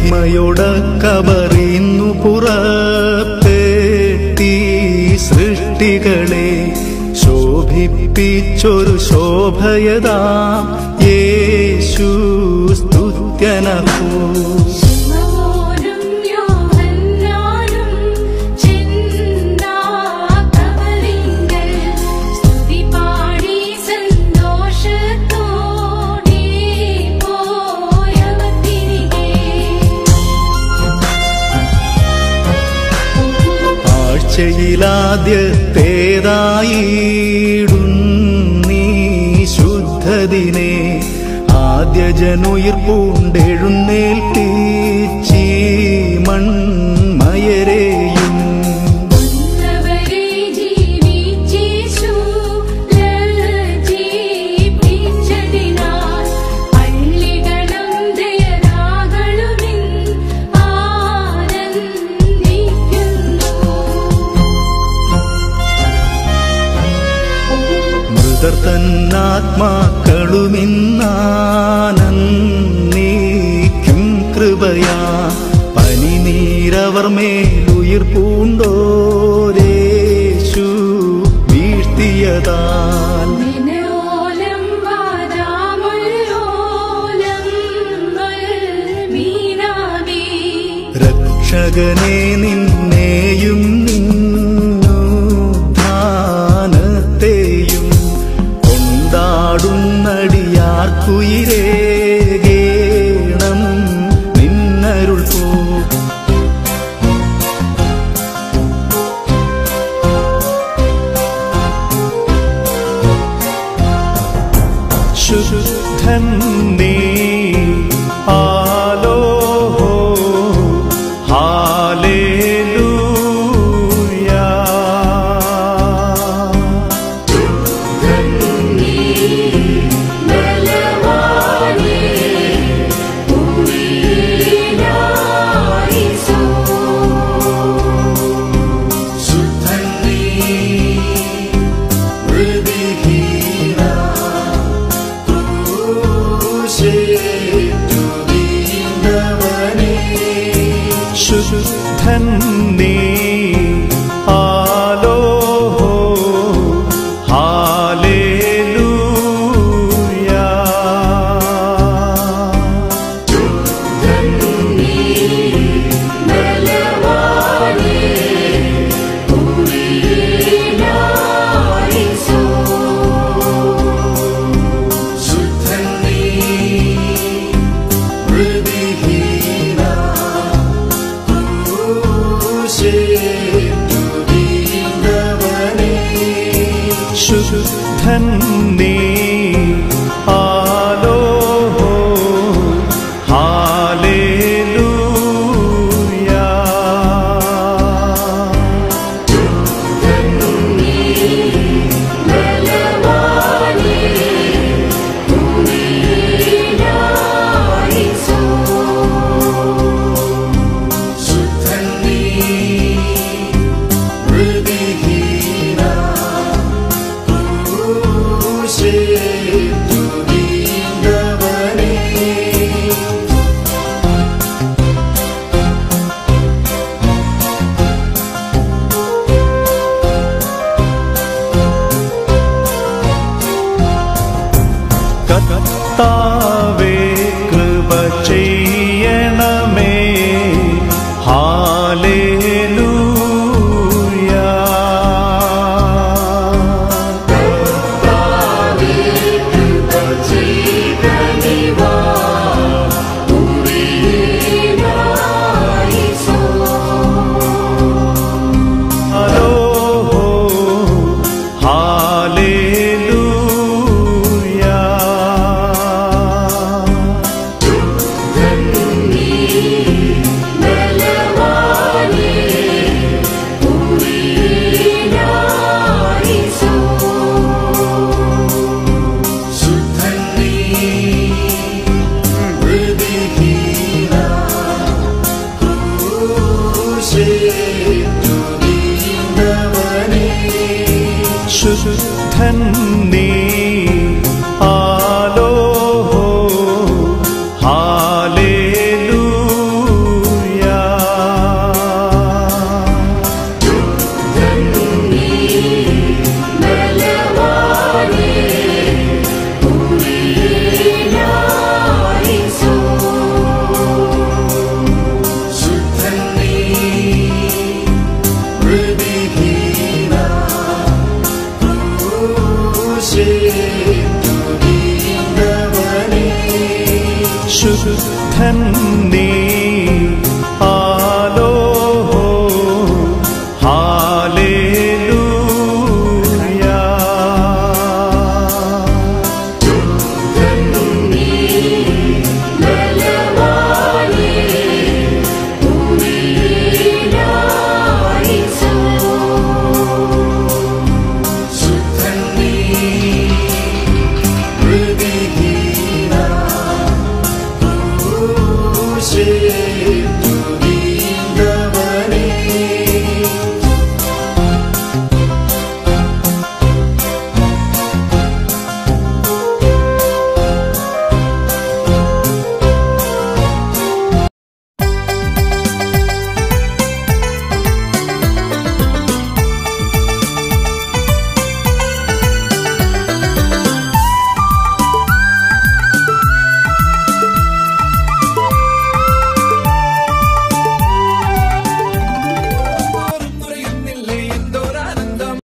മേന്മയൊടക്കവറിയുന്നു പുറത്തേത്തി സൃഷ്ടികളെ ശോഭിപ്പിച്ചൊരു ശോഭയതാ യേശു സ്തുത്യനഹോ ശിവമോനും യോഹന്നാനും ചിന്താകവലിങ്കൽ സ്തുതി പാടി സന്തോഷത്തോടെ പോയവർ തിരികെ ആഴ്ചയിലാദ്യത്തേതായിടുന്നീ ശുദ്ധതിനെ ആദ്യ ജനുയിർപ്പൂണ്ടെഴുന്നേൽപ്പിച്ചീ മൺമയരെയും വന്നവരെ ജീവിച്ചേശു ലജ്ജിപ്പിച്ചതിനാൽ പള്ളികളും ദയതാകളുമിൻ ആനന്ദിക്കുന്നു മൃതർ തന്നാത്മാക്കളുമിന്നാനീക്കും കൃപയാ പനിനീരവർ മേലുയിർ പൂണ്ടോരേശു വീഴ്ത്തിയതാൽ മിനോലം വാദാമുല്ലോലം മീനാമേ രക്ഷകനെ നിന്നെയും നിന്നുദ്ധാനത്തെയും കൊണ്ടാടുന്നടിയാർക്കുയിരേകേണം നിന്നരുൾ പോ ശുദ്ധൻ നീ ആലോഹോ ഹാലേലൂയാ ബലവാനേ ഉയരായിസോ ശുദ്ധൻ നീ ഹൃദിഹീന ക്രൂശേറ്റു വീണവനേ. ശുദ്ധൻ നീ ആലോഹോ ഹാലേലൂയാ ബലവാനേ ഉയരായിസോ ശുദ്ധൻ നീ ഹൃദിഹീന ക്രൂശേറ്റു വീണവനേ. ശുദ്ധൻ നീ ആലോഹോ ഹാലേലൂയാ ബലവാനേ ഉയരായിസോ ശുദ്ധൻ നീ ഹൃദിഹീന ക്രൂശേറ്റു വീണവനേ. കർത്താവേ കൃപ ചെയ്യണമേ ഹാലേലൂയാ ജീവനിവാ ഉയരായിസോ അലോഹോ ഹാലേലൂയാ ബലവാനേ ഉയരായിസോ ശുദ്ധൻ നീ ഹൃദിഹീന ക്രൂശേറ്റു വീണവനേ. ശുദ്ധൻ നീ ആലോഹോ ഹാലേലൂയാ ശുദ്ധൻ നീ